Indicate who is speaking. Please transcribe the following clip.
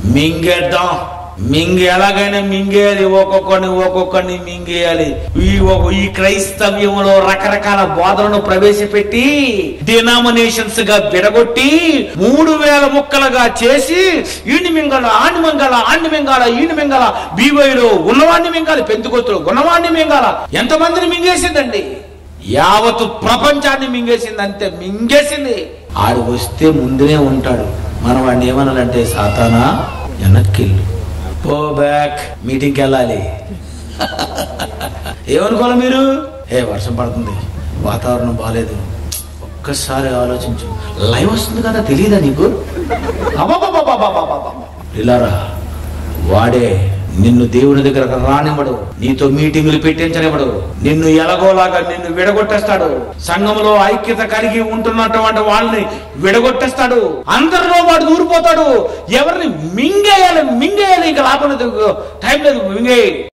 Speaker 1: మింగేద్దాం మింగి ఎలాగైనా మింగేయాలి ఒక్కొక్కడిని ఒక్కొక్కడిని మింగేయాలి ఈ ఒక ఈ క్రైస్తవ్యంలో రకరకాల బోధనను ప్రవేశపెట్టి డినామినేషన్స్ గా విడగొట్టి మూడు వేల ముక్కలుగా చేసి ఈని మింగళ ఆని మింగళ ఆని మింగాల ఈని మింగళ బీవైలో ఉన్నవాడిని మింగాలి పెందుకొత్తులు ఉన్నవాడిని మింగాల ఎంతమందిని మింగేసిందండి యావత్ ప్రపంచాన్ని మింగేసింది అంతే మింగేసింది ఆడు వస్తే ముందునే ఉంటాడు మనం వాడిని ఏమనాలంటే సాతానా వెనక్కిల్లు పో బ్యాక్ మీటింగ్కి వెళ్ళాలి ఏమనుకోవాలి మీరు ఏ వర్షం పడుతుంది వాతావరణం బాగాలేదు ఒక్కసారి ఆలోచించు లైవ్ వస్తుంది కదా తెలియదా నీకు అబ్బబ్బబ్బబ్బబ్బబ్బబ్బ. ఇలారా వాడే నిన్ను దేవుని దగ్గరకు రానివ్వడు నీతో మీటింగులు పెట్టించనివ్వడు నిన్ను ఎలాగోలాగా నిన్ను విడగొట్టేస్తాడు సంఘంలో ఐక్యత కలిగి ఉంటున్నటువంటి వాళ్ళని విడగొట్టేస్తాడు అందరిలో వాడు దూరిపోతాడు ఎవరిని మింగేయాలి మింగేయాలి ఇంకా లాభం లేదు టైం లేదు మింగేయి